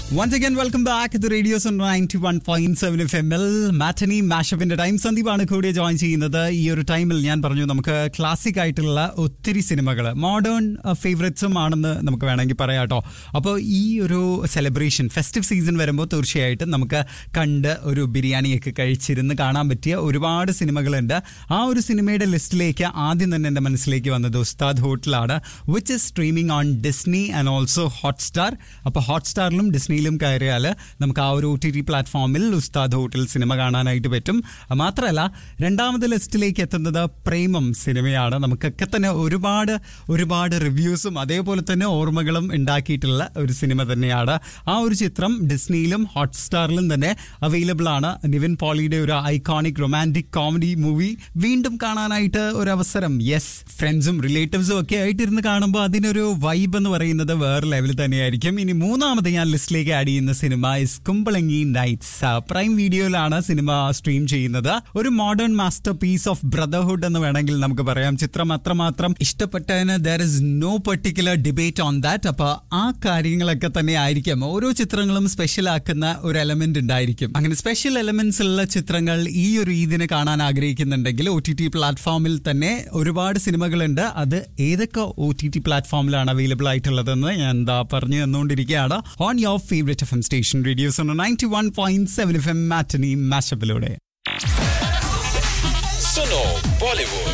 Once again welcome back to radio's ninety one point seven F M എൽ matinee മാഷപ്പിന്റെ time സന്ദീപാണ് കൂടെ join ചെയ്യുന്നത് ഈ ഒരു ടൈമിൽ ഞാൻ പറഞ്ഞു നമുക്ക് ക്ലാസിക് ആയിട്ടുള്ള ഒത്തിരി സിനിമകൾ മോഡേൺ ഫേവറേറ്റ്സും ആണെന്ന് നമുക്ക് വേണമെങ്കിൽ പറയാം കേട്ടോ അപ്പോൾ ഈ ഒരു സെലിബ്രേഷൻ ഫെസ്റ്റീവ് സീസൺ വരുമ്പോൾ തീർച്ചയായിട്ടും നമുക്ക് കണ്ട് ഒരു ബിരിയാണിയൊക്കെ കഴിച്ചിരുന്ന് കാണാൻ പറ്റിയ ഒരുപാട് സിനിമകളുണ്ട് ആ ഒരു സിനിമയുടെ ലിസ്റ്റിലേക്ക് ആദ്യം തന്നെ എൻ്റെ മനസ്സിലേക്ക് വന്നത് ഉസ്താദ് ഹോട്ടലാണ് which is streaming on Disney and also Hotstar അപ്പോൾ ഹോട്ട്സ്റ്റാറിലും ഡിസ്നിയിലും കയറിയാൽ നമുക്ക് ആ ഒരു ഒ ടി ടി പ്ലാറ്റ്ഫോമിൽ ഉസ്താദ് ഹോട്ടൽ സിനിമ കാണാനായിട്ട് പറ്റും മാത്രമല്ല രണ്ടാമത് ലിസ്റ്റിലേക്ക് എത്തുന്നത് പ്രേമം സിനിമയാണ് നമുക്കൊക്കെ തന്നെ ഒരുപാട് ഒരുപാട് റിവ്യൂസും അതേപോലെ തന്നെ ഓർമ്മകളും ഉണ്ടാക്കിയിട്ടുള്ള ഒരു സിനിമ തന്നെയാണ് ആ ഒരു ചിത്രം ഡിസ്നിയിലും ഹോട്ട്സ്റ്റാറിലും തന്നെ അവൈലബിൾ ആണ് നിവിൻ പോളിയുടെ ഒരു ഐക്കോണിക് റൊമാൻറ്റിക് കോമഡി മൂവി വീണ്ടും കാണാനായിട്ട് ഒരു അവസരം യെസ് ഫ്രണ്ട്സും റിലേറ്റീവ്സും ഒക്കെ ആയിട്ടിരുന്ന് കാണുമ്പോൾ അതിനൊരു വൈബ് എന്ന് പറയുന്നത് വേറെ ലെവൽ തന്നെയായിരിക്കും ഇനി മൂന്നാമത് ഞാൻ ലിസ്റ്റിലേക്ക് ആഡ് ചെയ്യുന്ന സിനിമ ഇസ് കുമ്പളങ്ങി നൈറ്റ്സ് പ്രൈം വീഡിയോയിലാണ് സിനിമ സ്ട്രീം ചെയ്യുന്നത് ഒരു modern masterpiece of brotherhood എന്ന് വേണമെങ്കിൽ നമുക്ക് പറയാം ചിത്രം അത്രമാത്രം ഇഷ്ടപ്പെട്ടതിന് there is no particular debate on that അപ്പൊ ആ കാര്യങ്ങളൊക്കെ തന്നെ ആയിരിക്കും ഓരോ ചിത്രങ്ങളും സ്പെഷ്യൽ ആക്കുന്ന ഒരു എലമെന്റ് ഉണ്ടായിരിക്കും അങ്ങനെ സ്പെഷ്യൽ എലമെന്റ്സ് ഉള്ള ചിത്രങ്ങൾ ഈ ഒരു ഈദിന് കാണാൻ ആഗ്രഹിക്കുന്നുണ്ടെങ്കിൽ ഒ ടി ടി പ്ലാറ്റ്ഫോമിൽ തന്നെ ഒരുപാട് സിനിമകളുണ്ട് അത് ഏതൊക്കെ ഒ ടി ടി പ്ലാറ്റ്ഫോമിലാണ് അവൈലബിൾ ആയിട്ടുള്ളതെന്ന് ഞാൻ എന്താ പറഞ്ഞു തന്നുകൊണ്ടിരിക്കുകയാണ് on your favourite F M station radio's ninety one point seven F M matinee മാഷപ്പിലൂടെ Suno Bollywood.